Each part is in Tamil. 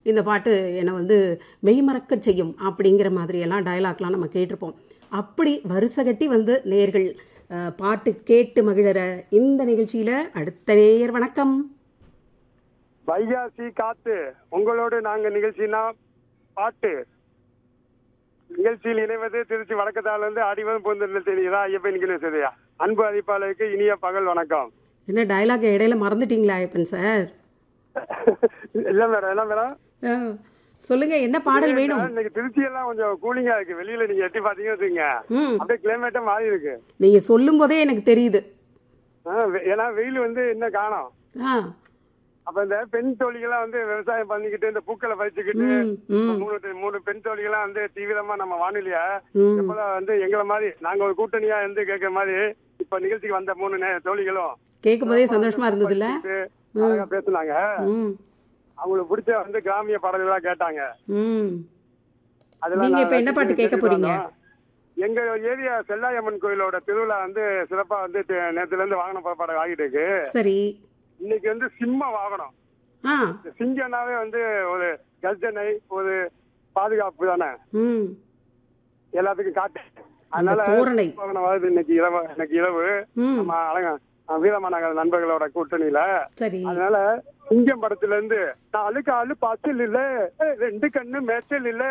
இந்த பாட்டு என்னை வந்து மெய்மறக்க செய்யும் அப்படிங்கிற மாதிரியெல்லாம் டயலாக்லாம் நம்ம கேட்டிருப்போம் அப்படி வருஷகட்டி வந்து நேர்கள் அஹ், பாட்டு கேட்டு மகிழற இந்த நிகழ்ச்சியில் அடுத்த நேயர் வணக்கம் வைகாசி காத்து உங்களோடு நாங்க நிகழ்ச்சினா பாட்டு நிகழ்ச்சியில் இணைவது திருச்சி வடக்கத்தால இருந்து அடிவதும் பொந்து தெரியுதா ஐயப்பன் நிகழ்ச்சியா அன்பு அதிப்பாளருக்கு இனிய பகல் வணக்கம் என்ன டயலாக் இடையில மறந்துட்டீங்களா ஐயப்பன் சார் இல்ல மேடம் என்ன மேடம் அஹ், சொல்லுங்க என்ன பாடல் வேணும் இன்னைக்கு திருச்சி எல்லாம் கொஞ்சம் கூலிங்கா இருக்கு வெளியில நீங்க எட்டி பாத்தீங்கன்னு வச்சுக்கோங்க ம் அப்படியே கிளைமேட்டே மாறி இருக்கு நீங்கள் சொல்லும் போதே எனக்கு தெரியுது ஆ, வெ- ஏன்னா வெயில் வந்து இன்னும் காணோம் ஆ அப்ப இந்த பெண் தோழிகள்லாம் வந்து விவசாயம் பண்ணிக்கிட்டு இந்த பூக்களை பறிச்சுக்கிட்டு ம் ம் மூணு மூணு பெண் தோழிகள்லாம் வந்து தீவிரமா நம்ம வானொலிய ம் எப்பல வந்து எங்களை மாதிரி நாங்க ஒரு கூட்டணியா இருந்து கேட்கிற மாதிரி இப்ப நிகழ்ச்சிக்கு வந்த மூணு நே- தோழிகளும் கேட்கும் போதே சந்தோஷமா இருந்ததுல்ல படிச்சுட்டு அழகா பேசுனாங்க ம் அவங்களுக்கு பிடிச்ச வந்து கிராமிய பாடல்களா கேட்டாங்க ம் அதெல்லாம் நீங்க நான் இப்ப என்ன பாட்டு கேட்க போறீங்க? கேட்டுட்டு எங்க ஏரியா செல்லாயம்மன் கோயிலோட திருவிழா வந்து சிறப்பா வந்து தி- நேத்துல இருந்து வாகன புறப்பாடு ஆகிட்டு இருக்கு சரி இன்னைக்கு வந்து சிம்ம வாகனம் ஆ இந்த சிங்கம்னாவே வந்து ஒரு கர்ஜனை ஒரு பாதுகாப்பு தானே ம் எல்லாத்துக்கும் காட்டு அந்த அதனால தோரணை வாகனம் வருது இன்னைக்கு இரவு இன்னைக்கு இரவு ம் நம்ம அழகா வீரமாநகர் நண்பர்களோட கூட்டணியில சரி அதனால சிங்கம் படத்துல இருந்து நாலு காலு பாய்ச்சல் இல்ல ஏய், ரெண்டு கண்ணு மேய்ச்சல் இல்ல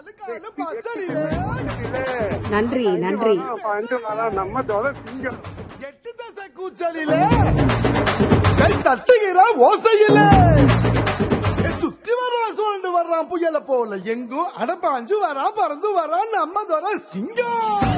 இல்ல. நன்றி நன்றி பஞ்சு மரம் நம்ம தோட சிங்கம் எட்டு தசை கூச்சலிலே கை தட்டுகிற ஓசையிலே ஏ, சுத்தி வர்றான் சூழ்ந்து வர்றான் புயல போல எங்கும் அடப்பாஞ்சு வரான் பறந்து வரான் நம்ம தோற சிங்கம்